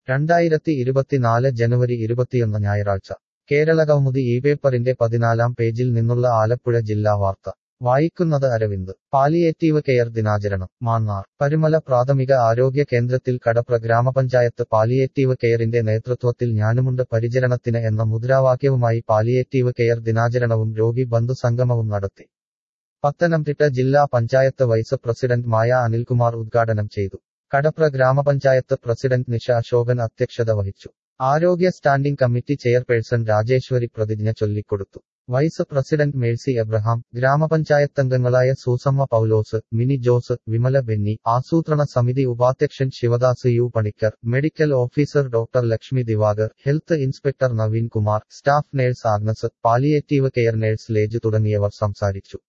രണ്ടായിരത്തി ഇരുപത്തിനാല് ജനുവരി ഇരുപത്തിയൊന്ന് ഞായറാഴ്ച കേരളകൗമുദി ഈ പേപ്പറിന്റെ പതിനാലാം പേജിൽ നിന്നുള്ള ആലപ്പുഴ ജില്ലാ വാർത്ത വായിക്കുന്നത് അരവിന്ദ് പാലിയേറ്റീവ് കെയർ ദിനാചരണം മാന്നാർ പരുമല പ്രാഥമിക ആരോഗ്യ കേന്ദ്രത്തിൽ കടപ്ര ഗ്രാമപഞ്ചായത്ത് പാലിയേറ്റീവ് കെയറിന്റെ നേതൃത്വത്തിൽ ഞാനുമുണ്ട് പരിചരണത്തിന് എന്ന മുദ്രാവാക്യവുമായി പാലിയേറ്റീവ് കെയർ ദിനാചരണവും രോഗി ബന്ധു സംഗമവും നടത്തി പത്തനംതിട്ട ജില്ലാ പഞ്ചായത്ത് വൈസ് പ്രസിഡന്റ് മായ അനിൽകുമാർ ഉദ്ഘാടനം ചെയ്തു കടപ്ര ഗ്രാമപഞ്ചായത്ത് പ്രസിഡന്റ് നിഷ അശോകൻ അധ്യക്ഷത വഹിച്ചു ആരോഗ്യ സ്റ്റാൻഡിംഗ് കമ്മിറ്റി ചെയർപേഴ്സൺ രാജേശ്വരി പ്രതിജ്ഞ ചൊല്ലിക്കൊടുത്തു വൈസ് പ്രസിഡന്റ് മേഴ്സി എബ്രഹാം ഗ്രാമപഞ്ചായത്തംഗങ്ങളായ സൂസമ്മ പൌലോസ് മിനി ജോസ് വിമല ബെന്നി ആസൂത്രണ സമിതി ഉപാധ്യക്ഷൻ Sivadas U Panicker medical officer doctor Lakshmi Divakar health inspector Naveen Kumar staff nurse Agnes palliative care nurse ലേജ് തുടങ്ങിയവർ സംസാരിച്ചു